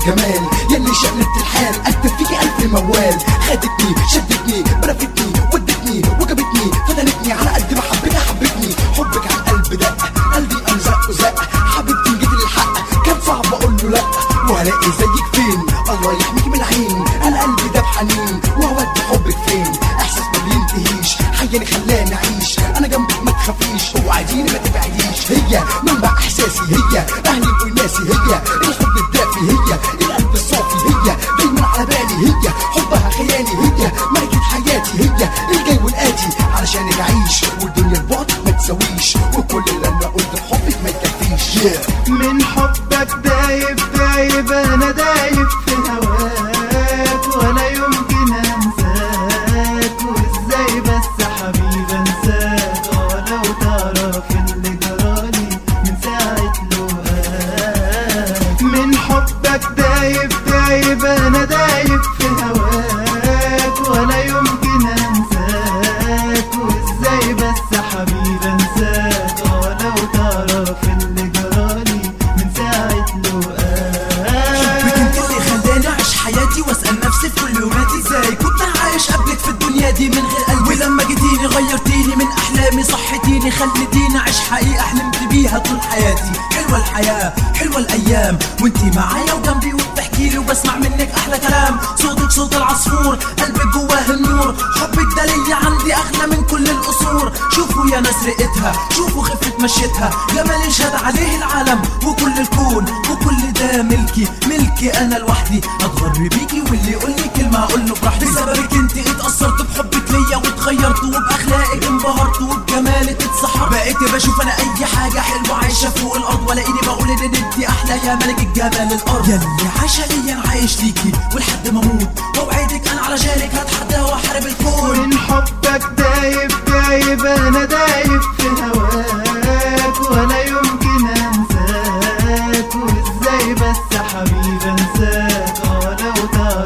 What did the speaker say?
والجمال يلي شقلبت الحال اكتب فيكي الف موال خدتني شدتني برفتني ودتني وجابتني فتنتني على قد ما حبيتها حبتني حبك على القلب دق قلبي قام زق وزق حبيبتي جيت للحق كان صعب اقول له لا وهلاقي زيك فين الله يحميك من العين انا قلبي ده بحنين وهودي حبك فين احساس ما بينتهيش حياني خلاني اعيش انا جنبك ما تخافيش اوعديني ما تبعديش هي منبع احساسي هي اهلي وناسي هي الحب الدافي هي القلب الصافي هي دايما على بالي هي حبها خيالي هي ملكة حياتي هي الجاي والآتي علشانك اعيش والدنيا البعد ما تساويش وكل اللي انا قلت في حبك ما يكفيش yeah. من حبك دايب دايب انا دايب في هواك ولا يمكن انساك وازاي بس حبيبي انساك اه لو تعرف اللي جرالي من ساعة لقاك من حبك دايب دايب انا دايب في هواك ولا يمكن انساك وازاي بس حبيبي انساك اه لو تعرف اللي جرالي من ساعة حبك انت لقاك اللي خلاني اعيش حياتي واسال نفسي في كل يوماتي ازاي كنت عايش قبلك في الدنيا دي من غير قلبي ولما جيتيني غيرتيني من احلامي صحتيني خلتيني اعيش حقيقه حلمت بيها طول حياتي حلوه الحياه حلوه الايام وانتي معايا وجنبي وبتحكي لي وبسمع منك احلى كلام صوتك صوت العصفور قلبك جواه النور حبك ده ليا عندي اغلى من كل القصور شوفوا يا ناس رقتها شوفوا خفة مشيتها جمال يشهد عليه العالم وكل الكون وكل ده ملكي ملكي انا لوحدي اتغر بيكي واللي يقول لي كلمه اقول له براحتي بسببك انت اتاثرت بحبك ليا واتغيرت وباخلاقك انبهرت وبجمالك اتسحرت بقيت بشوف انا اي حاجه حلوه عايشه فوق الارض ولاقيني بقول ان انت احلى يا ملك الجمال الارض يا اللي عايشه ليا انا عايش ليكي ولحد ما اموت واوعدك انا على جالك هتحدى واحارب الكون من حبك دايب دايب انا دايب في هواك ولا يمكن انساك وازاي بس حبيبي انساك اه لو تعرف